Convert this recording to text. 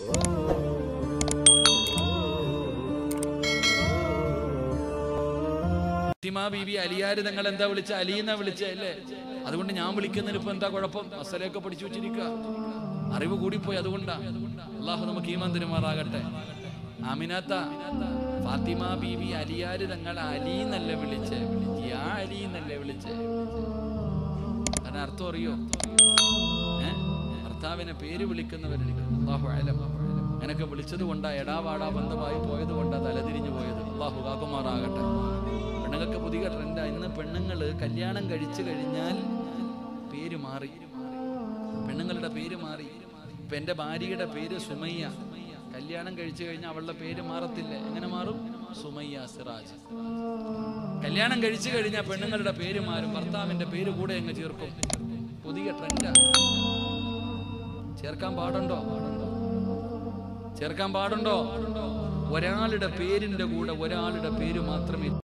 ഫാത്തിമ ബീബി അലിയാര് നിങ്ങൾ എന്താ വിളിച്ച അലീന്ന വിളിച്ച അല്ലേ അതുകൊണ്ട് ഞാൻ വിളിക്കുന്നതിന് ഇപ്പൊ എന്താ കുഴപ്പം മസലയൊക്കെ പഠിച്ചു വെച്ചിരിക്കുക അറിവ് കൂടിപ്പോയി അതുകൊണ്ടാ അള്ളാഹു നമുക്ക് ഈമാൻ തരുമാറാകട്ടെ ആമിനാത്ത ഫാത്തിമ ബീബി അലിയാര് തങ്ങൾ അലി എന്നല്ല വിളിച്ചേ യാ അലി എന്നല്ലേ വിളിച്ചേ അതിന് അർത്ഥം അറിയോ ഏ? ഭർത്താവിനെ പേര് വിളിക്കുന്നവരുണ്ട് അള്ളാഹു അലം അങ്ങനൊക്കെ വിളിച്ചത് കൊണ്ടാ എടാ വാടാ ബന്ധമായി പോയത് കൊണ്ടാ തലതിരിഞ്ഞു പോയത് അള്ളാഹു കാക്കുമാറാകട്ടെ പെണ്ണുങ്ങൾക്ക് പുതിയ ട്രെൻഡാ ഇന്ന് പെണ്ണുങ്ങള് കല്യാണം കഴിച്ചു കഴിഞ്ഞാൽ പേര് മാറി പെണ്ണുങ്ങളുടെ പേര് മാറി ഇപ്പൊ എന്റെ ഭാര്യയുടെ പേര് സുമയ്യ കല്യാണം കഴിച്ചു കഴിഞ്ഞാൽ അവളുടെ പേര് മാറത്തില്ല എങ്ങനെ മാറും സുമയ്യ സിറാജ് കല്യാണം കഴിച്ചു കഴിഞ്ഞാൽ പെണ്ണുങ്ങളുടെ പേര് മാറും ഭർത്താവിന്റെ പേര് കൂടെ അങ്ങ് ചേർക്കും പുതിയ ട്രെൻഡാ ചേർക്കാൻ പാടുണ്ടോ ചേർക്കാൻ പാടുണ്ടോ ഒരാളുടെ പേരിന്റെ കൂടെ ഒരാളുടെ പേര് മാത്രമേ